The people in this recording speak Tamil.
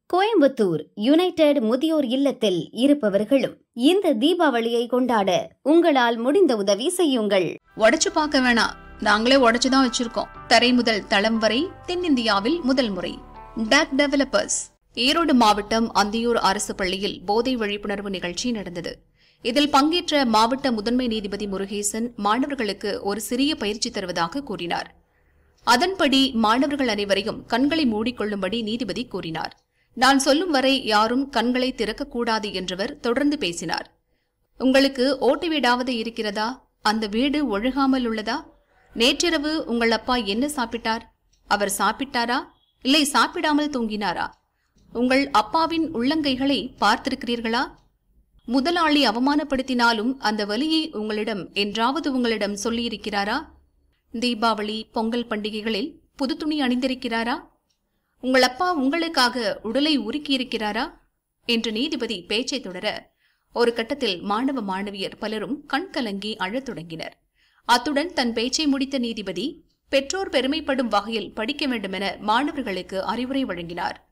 கோயம்புத்தூர் யுனைடெட் முதியோர் இல்லத்தில் இருப்பவர்களும் இந்த தீபாவளியை கொண்டாட உங்களால் முடிந்த உதவி செய்யுங்கள் உடைச்சு பார்க்க வேணாம் நாங்களே உடைச்சு தான் வச்சிருக்கோம் தரை முதல் தளம் வரை தென்னிந்தியாவில் முதல் முறை டக் டெவலப்பர்ஸ் ஈரோடு மாவட்டம் அந்தியூர் அரசு பள்ளியில் போதை விழிப்புணர்வு நிகழ்ச்சி நடந்தது இதில் பங்கேற்ற மாவட்ட முதன்மை நீதிபதி முருகேசன் மாணவர்களுக்கு ஒரு சிறிய பயிற்சி தருவதாக கூறினார் அதன்படி மாணவர்கள் அனைவரையும் கண்களை மூடிக்கொள்ளும்படி நீதிபதி கூறினார் நான் சொல்லும் வரை யாரும் கண்களை திறக்கக்கூடாது என்றவர் தொடர்ந்து பேசினார் உங்களுக்கு ஓட்டு வீடாவது இருக்கிறதா அந்த வீடு ஒழுகாமல் உள்ளதா நேற்றிரவு உங்கள் அப்பா என்ன சாப்பிட்டார் அவர் சாப்பிட்டாரா இல்லை சாப்பிடாமல் தூங்கினாரா உங்கள் அப்பாவின் உள்ளங்கைகளை பார்த்திருக்கிறீர்களா முதலாளி அவமானப்படுத்தினாலும் அந்த வலியை உங்களிடம் என்றாவது உங்களிடம் சொல்லியிருக்கிறாரா தீபாவளி பொங்கல் பண்டிகைகளில் புது துணி அணிந்திருக்கிறாரா உங்கள் அப்பா உங்களுக்காக உடலை உருக்கியிருக்கிறாரா என்று நீதிபதி பேச்சை தொடர ஒரு கட்டத்தில் மாணவ மாணவியர் பலரும் கண் கலங்கி அழத் தொடங்கினர் அத்துடன் தன் பேச்சை முடித்த நீதிபதி பெற்றோர் பெருமைப்படும் வகையில் படிக்க வேண்டுமென மாணவர்களுக்கு அறிவுரை வழங்கினார்